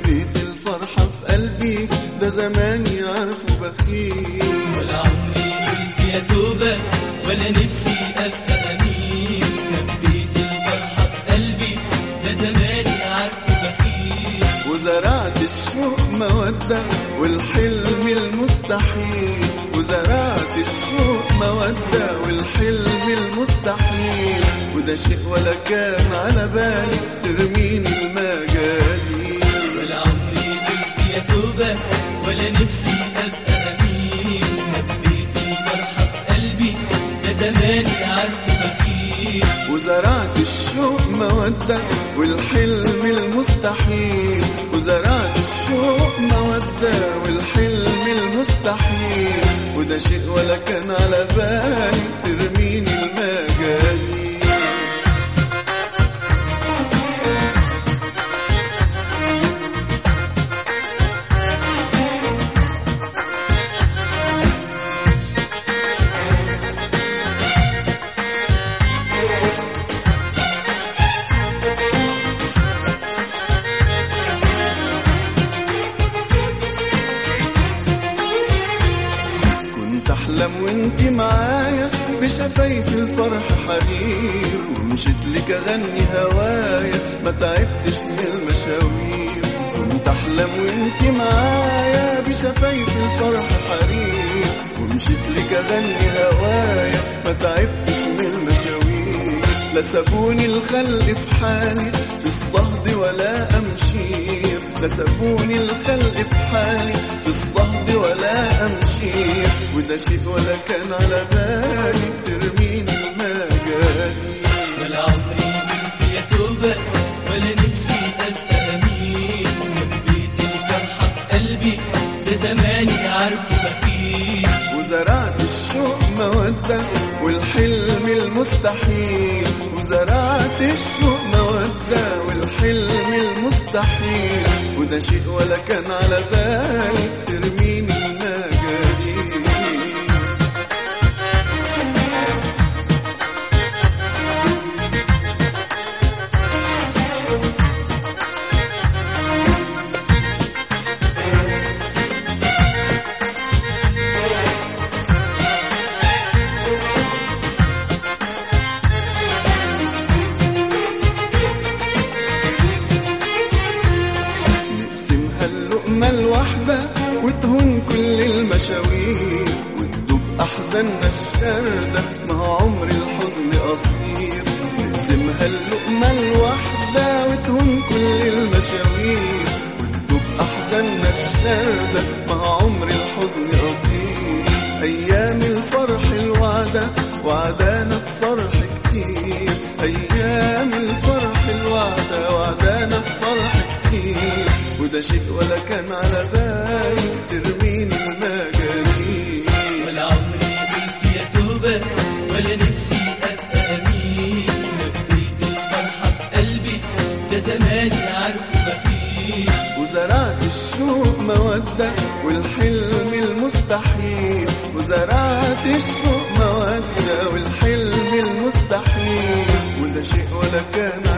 خبيت الفرحة في قلبي ده زماني عارفه بخيل ولا عمري قلت يا توبة ولا نفسي أبقى أمين كبيت الفرحة في قلبي ده زماني عارفه بخيل وزرعت الشوق مودة والحلم المستحيل وزرعت الشوق مودة والحلم المستحيل وده شيء ولا كان على بالي ترميني المجاليل ولا عمري قلت يا توبة ولا نفسي أبقى أمين كبيت الفرحة في قلبي ده زماني عارفه بخيل وزرعت الشوق مودة والحلم المستحيل وزرعت الشوق مودة والحلم المستحيل وده شيء ولا كان على بالي ترميني المجاليل كنت احلم وانت معايا بشفايف الفرح حرير ومشيت لك اغني هوايا ما تعبتش من المشاوير كنت احلم وانت معايا بشفايف الفرح حرير ومشيت لك اغني هوايا ما تعبتش من المشاوير لا سابوني الخل في حالي في الصهد ولا امشير لا سابوني الخل في حالي في الصهد ولا امشير وده شيء ولا كان على بالي ترميني المجالي ولا عمري قلت يا توبة ولا نفسي أبقى أمين كبيت الفرحة في قلبي ده زماني عارفه بخيل وزرعت الشوق مودة والحلم المستحيل وزرعت الشوق مودة والحلم المستحيل وده شيء ولا كان على بالي ترميني المجاليل نقسمها اللقمة الواحدة وتهون كل المشاوير وتدوب أحزاننا الشاردة ما هو عمر الحزن قصير نقسمها اللقمة الواحدة وتهون كل المشاوير وتدوب أحزاننا الشاردة ما هو عمر الحزن قصير أيام الفرح الوعدة وعدانا بفرح كتير أيام الفرح الوعدة وعدانا بفرح كتير وده شيء ولا كان على بالي ترميني المجاليل ولا عمري قلت يا توبة ولا نفسي أبقى أمين كبيت الفرحة في قلبي ده زماني عارفه بخيل وزرعت الشوق مودة والحلم المستحيل وزرعت الشوق مودة والحلم المستحيل وده شيء ولا كان